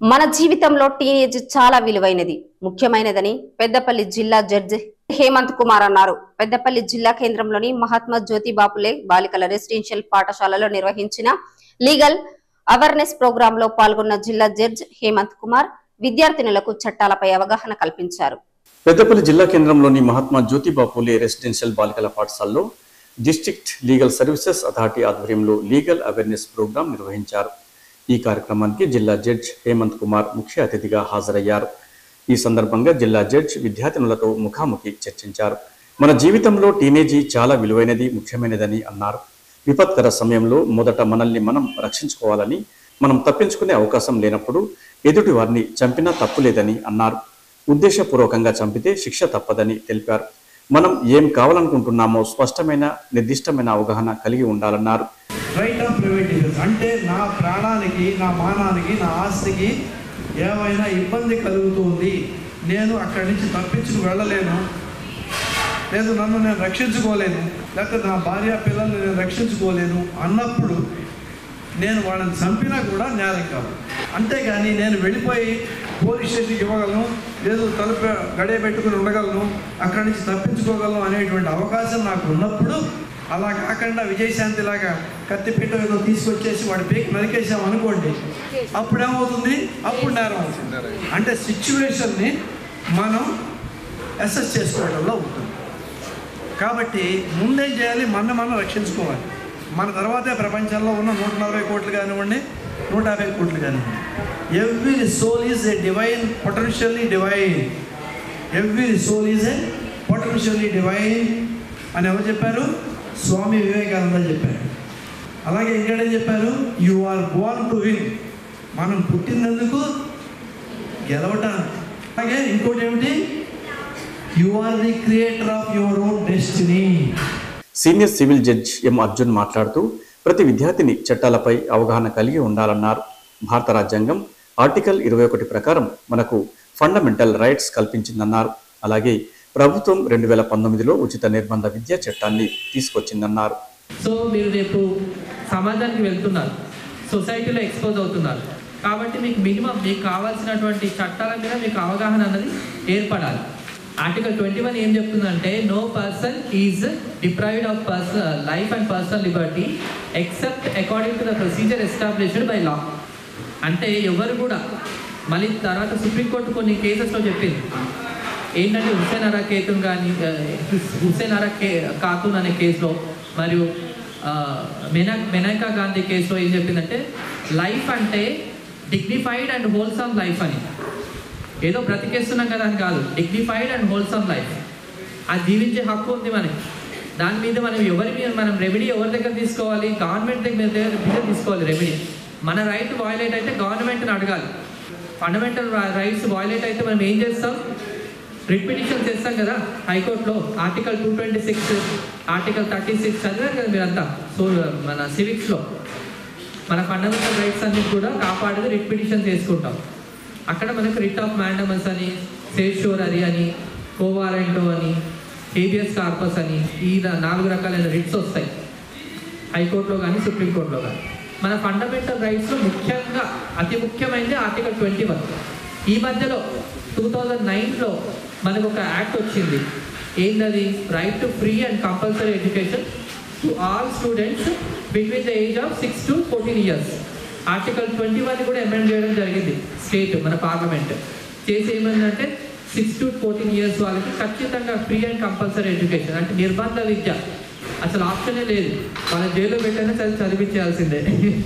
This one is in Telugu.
మన జీవితంలో టీనేజ్ చాలా విలువైనది ముఖ్యమైనదని పెద్దపల్లి జిల్లా జడ్జి హేమంత్ కుమార్ అన్నారు పెద్దపల్లి జిల్లా కేంద్రంలోని మహాత్మా జ్యోతి బాపులే బాలికల రెసిడెన్షియల్ పాఠశాలలో నిర్వహించిన లీగల్ అవేర్నెస్ ప్రోగ్రామ్ లో పాల్గొన్న జిల్లా జడ్జ్ హేమంత్ కుమార్ విద్యార్థినులకు చట్టాలపై అవగాహన కల్పించారు పెద్దపల్లి జిల్లా కేంద్రంలోని మహాత్మా జ్యోతిబా పూలే రెసిడెన్షియల్ బాలికల పాఠశాలలో డిస్ట్రిక్ట్ లీగల్ సర్వీసెస్ అథారిటీ ఆధ్వర్యంలో లీగల్ అవేర్నెస్ ప్రోగ్రాం నిర్వహించారు ఈ కార్యక్రమానికి జిల్లా జడ్జ్ హేమంత్ కుమార్ ముఖ్య అతిథిగా హాజరయ్యారు ఈ సందర్భంగా జిల్లా జడ్జ్ విద్యార్థినులతో ముఖాముఖి చర్చించారు మన జీవితంలో టీనేజీ చాలా విలువైనది ముఖ్యమైనదని అన్నారు విపత్కర సమయంలో మొదట మనల్ని మనం రక్షించుకోవాలని మనం తప్పించుకునే అవకాశం లేనప్పుడు ఎదుటి వారిని చంపినా తప్పులేదని అన్నారు ఉద్దేశపూర్వకంగా చంపితే శిక్ష తప్పదని తెలిపారు మనం ఏం కావాలనుకుంటున్నామో స్పష్టమైన నిర్దిష్టమైన అవగాహన కలిగి ఉండాలన్నారు రైట్ ఆఫ్ ప్రైవేట్ డిఫెన్స్ అంటే నా ప్రాణానికి నా మానానికి నా ఆస్తికి ఏమైనా ఇబ్బంది కలుగుతుంది నేను అక్కడి నుంచి తప్పించుకు వెళ్ళలేను లేదు నన్ను నేను రక్షించుకోలేను లేకపోతే నా భార్య పిల్లల్ని నేను రక్షించుకోలేను అన్నప్పుడు నేను వాళ్ళని చంపినా కూడా నేరం కాదు అంతేగాని నేను వెళ్ళిపోయి పోలీస్ స్టేషన్కి ఇవ్వగలను లేదు తలుపు గడియ పెట్టుకుని ఉండగలను అక్కడి నుంచి తప్పించుకోగలను అనేటువంటి అవకాశం నాకు ఉన్నప్పుడు అలా కాకుండా విజయశాంతి లాగా కత్తిపీట ఏదో తీసుకొచ్చేసి వాడి పీకి నరికేసాం అనుకోండి అప్పుడు ఏమవుతుంది అప్పుడు నేరం అవుతుంది అంటే సిచ్యువేషన్ని మనం అసెస్ చేసుకోవడంలో ఉంటుంది కాబట్టి ముందేం చేయాలి మన మనం రక్షించుకోవాలి మన తర్వాతే ప్రపంచంలో ఉన్న నూట నలభై కోట్లు కానివ్వండి నూట యాభై కోట్లు కానివ్వండి every soul is a divine potentially divine every soul is a potentially divine అని ఎవరు చెప్పారు స్వామి వివేకానంద చెప్పారు అలాగే ఇంకేం చెప్పారు you are born to win మనం పుట్టినందుకు గెలవటానికి అలాగే ఇంకోటి ఏమిటి you are the creator of your own destiny senior civil judge M Arjun మాట్లాడుతూ ప్రతి విద్యార్థిని చట్టాలపై అవగాహన కలిగి ఉండాలన్నారు భారత రాజ్యాంగం ఆర్టికల్ ఇరవై ఒకటి ప్రకారం మనకు ఫండమెంటల్ రైట్స్ కల్పించిందన్నారు అలాగే ప్రభుత్వం రెండు వేల పంతొమ్మిదిలో ఉచిత నిర్బంధ విద్యా చట్టాన్ని తీసుకొచ్చిందన్నారు సో మీరు రేపు సమాజానికి వెళ్తున్నారు సొసైటీలో ఎక్స్పోజ్ అవుతున్నారు కాబట్టి మీకు మినిమం మీకు కావాల్సినటువంటి చట్టాల మీద మీకు అవగాహన అన్నది ఏర్పడాలి ఆర్టికల్ ట్వంటీ వన్ ఏం చెప్తుందంటే no person is deprived of person life and personal liberty except according to the procedure established by law అంటే ఎవరు కూడా మళ్ళీ తర్వాత సుప్రీంకోర్టు కొన్ని కేసెస్లో చెప్పింది ఏంటంటే హుస్సేన్ అరా కేతున్ కానీ హుస్సేన్ అరా కే ఖాతూన్ అనే కేసులో మరియు ఆ, మెనా మెనకా గాంధీ కేసులో ఏం చెప్పిందంటే లైఫ్ అంటే డిగ్నిఫైడ్ అండ్ హోల్సమ్ లైఫ్ అని ఏదో బ్రతికేస్తున్నాం కదా అని కాదు డిగ్నిఫైడ్ అండ్ హోల్సమ్ లైఫ్ అది జీవించే హక్కు ఉంది మనకి దాని మీద మనం ఎవరి మీద మనం రెమెడీ ఎవరి దగ్గర తీసుకోవాలి గవర్నమెంట్ దగ్గర దగ్గర దగ్గర తీసుకోవాలి రెమెడీ మన రైట్ వాయిలేట్ అయితే గవర్నమెంట్ని అడగాలి ఫండమెంటల్ రైట్స్ వాయిలేట్ అయితే మనం ఏం చేస్తాం రిట్ పిటిషన్ చేస్తాం కదా హైకోర్టులో article two twenty six article thirty six చదివారు కదా మీరంతా సో మన సివిక్స్లో మన ఫండమెంటల్ రైట్స్ అన్ని కూడా కాపాడేది రిట్ పిటిషన్ చేసుకుంటాం అక్కడ మనకు రిట్ ఆఫ్ మ్యాండమస్ అని సేషోరరీ అని కోవారెంటో అని ఏబిఎస్ కార్పస్ అని ఈ ర- నాలుగు రకాలైన రిట్స్ వస్తాయి హైకోర్టులో కానీ సుప్రీంకోర్టులో కానీ మన ఫండమెంటల్ రైట్స్లో ముఖ్యంగా అతి ముఖ్యమైనది ఆర్టికల్ ట్వంటీ వన్ ఈ మధ్యలో టూ థౌజండ్ నైన్లో మనకు ఒక యాక్ట్ వచ్చింది ఏంటది right to free and compulsory education to all students between the age of six to fourteen years article twenty one కూడా అమెండ్ చేయడం జరిగింది స్టేట్ మన పార్లమెంట్ చేసి ఏమైందంటే సిక్స్ టు ఫోర్టీన్ ఇయర్స్ వాళ్ళకి ఖచ్చితంగా ఫ్రీ అండ్ కంపల్సరీ ఎడ్యుకేషన్ అంటే నిర్బంధ విద్య అసలు ఆప్షనే లేదు వాళ్ళ జైల్లో పెట్టైనా చదివి చదివించాల్సిందే